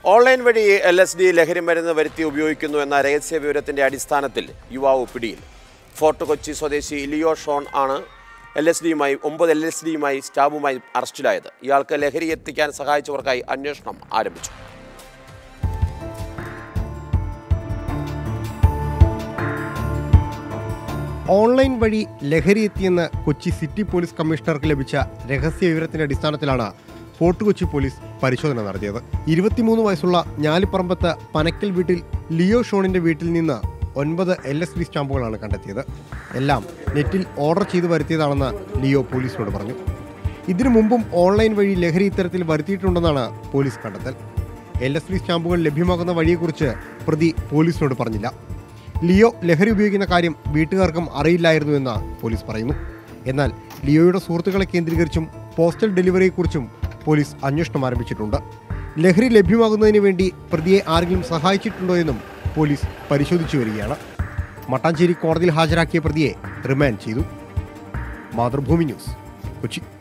online വഴി L S D ലഹരി മരുന്ന് വരുത്തി ഉപയോഗിക്കുന്നു എന്ന രഹസ്യ വിവരത്തിന്റെ അടിസ്ഥാനത്തിൽ യുവാവ് പിടിയിൽ ഫോർട്ട് കൊച്ചി സ്വദേശി ലിയോ ഷോൺ ആണ് എൽ എസ് ഡിയുമായി ഒമ്പത് എൽ എസ് ഡിയുമായി സ്റ്റാബുമായി അറസ്റ്റിലായത് ഇയാൾക്ക് ലഹരി എത്തിക്കാൻ സഹായിച്ചവർക്കായി അന്വേഷണം ആരംഭിച്ചു ഓൺലൈൻ വഴി ലഹരി എത്തിയെന്ന് കൊച്ചി സിറ്റി പോലീസ് കമ്മീഷണർക്ക് ലഭിച്ച രഹസ്യ വിവരത്തിന്റെ അടിസ്ഥാനത്തിലാണ് ഫോർട്ട് കൊച്ചി പോലീസ് പരിശോധന നടത്തിയത് ഇരുപത്തിമൂന്ന് വയസ്സുള്ള ഞാലിപ്പറമ്പത്ത് പനക്കൽ വീട്ടിൽ ലിയോ ഷോണിന്റെ വീട്ടിൽ നിന്ന് ഒൻപത് എൽ എസ് ഡി സ്റ്റാമ്പുകളാണ് കണ്ടെത്തിയത് എല്ലാം നെറ്റിൽ ഓർഡർ ചെയ്ത് വരുത്തിയതാണെന്ന് ലിയോ പോലീസിനോട് പറഞ്ഞു ഇതിനു മുമ്പും ഓൺലൈൻ വഴി ലഹരി ഇത്തരത്തിൽ വരുത്തിയിട്ടുണ്ടെന്നാണ് പോലീസ് കണ്ടെത്തൽ എൽ എസ് ഡി സ്റ്റാമ്പുകൾ ലഭ്യമാകുന്ന വഴിയെക്കുറിച്ച് പ്രതി പോലീസിനോട് പറഞ്ഞില്ല ലിയോ ലഹരി ഉപയോഗിക്കുന്ന കാര്യം വീട്ടുകാർക്കും അറിയില്ലായിരുന്നു എന്ന് പോലീസ് പറയുന്നു എന്നാൽ ലിയോയുടെ സുഹൃത്തുക്കളെ കേന്ദ്രീകരിച്ചും പോസ്റ്റൽ ഡെലിവറിയെക്കുറിച്ചും പോലീസ് അന്വേഷണം ആരംഭിച്ചിട്ടുണ്ട് ലഹരി ലഭ്യമാകുന്നതിന് വേണ്ടി പ്രതിയെ ആരെങ്കിലും സഹായിച്ചിട്ടുണ്ടോ എന്നും പോലീസ് പരിശോധിച്ചു വരികയാണ് മട്ടാഞ്ചേരി കോടതിയിൽ ഹാജരാക്കിയ പ്രതിയെ റിമാൻഡ് ചെയ്തു മാതൃഭൂമി ന്യൂസ് കൊച്ചി